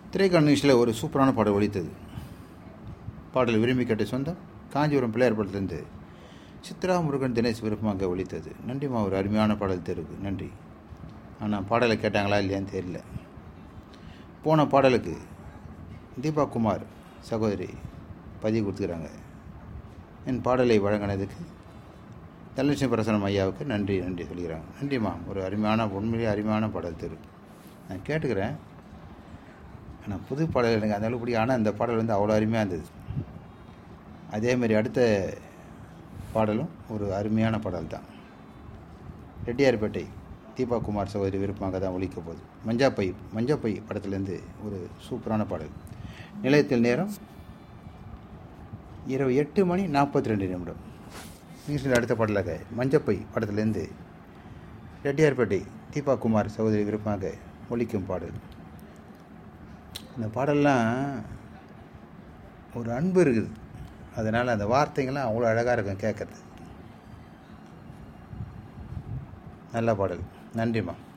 திரைக்கான நிகழ்ச்சியில் ஒரு சூப்பரான பாடல் ஒலித்தது பாடல் விரும்பி கேட்ட சொந்தம் காஞ்சிபுரம் பிள்ளையார் படத்துலேருந்து சித்ரா முருகன் தினேஷ் விருப்பமாக ஒலித்தது நன்றிம்மா ஒரு அருமையான பாடல் தெருக்கு நன்றி ஆனால் பாடலை கேட்டாங்களா இல்லையான்னு தெரியல போன பாடலுக்கு தீபா குமார் சகோதரி பதிவு கொடுத்துக்கிறாங்க என் பாடலை வழங்கினதுக்கு தனலட்சுமி பிரசனம் ஐயாவுக்கு நன்றி நன்றி சொல்லிக்கிறாங்க நன்றிம்மா ஒரு அருமையான உண்மையிலேயே அருமையான பாடல் தெரு நான் கேட்டுக்கிறேன் ஆனால் புது பாடல் எனக்கு அந்த அளவுக்கு பிடிக்கும் ஆனால் அந்த பாடல் வந்து அவ்வளோ அருமையாக இருந்தது அதேமாரி அடுத்த பாடலும் ஒரு அருமையான பாடல் தான் ரெட்டியார்பேட்டை தீபா குமார் சகோதரி விருப்பமாக தான் ஒழிக்க போகுது மஞ்சாப்பை மஞ்சப்பை படத்துலேருந்து ஒரு சூப்பரான பாடல் நிலையத்தில் நேரம் இரவு எட்டு மணி நாற்பத்தி ரெண்டு நிமிடம் நியூஸில் அடுத்த பாடலாக மஞ்சப்பை படத்துலேருந்து ரெட்டியார்பேட்டை தீபா குமார் சகோதரி விருப்பமாக ஒழிக்கும் பாடல் இந்த பாடல்லாம் ஒரு அன்பு இருக்குது அதனால் அந்த வார்த்தைங்கள்லாம் அவ்வளோ அழகாக இருக்கும் கேட்குறது நல்ல பாடல் நன்றிம்மா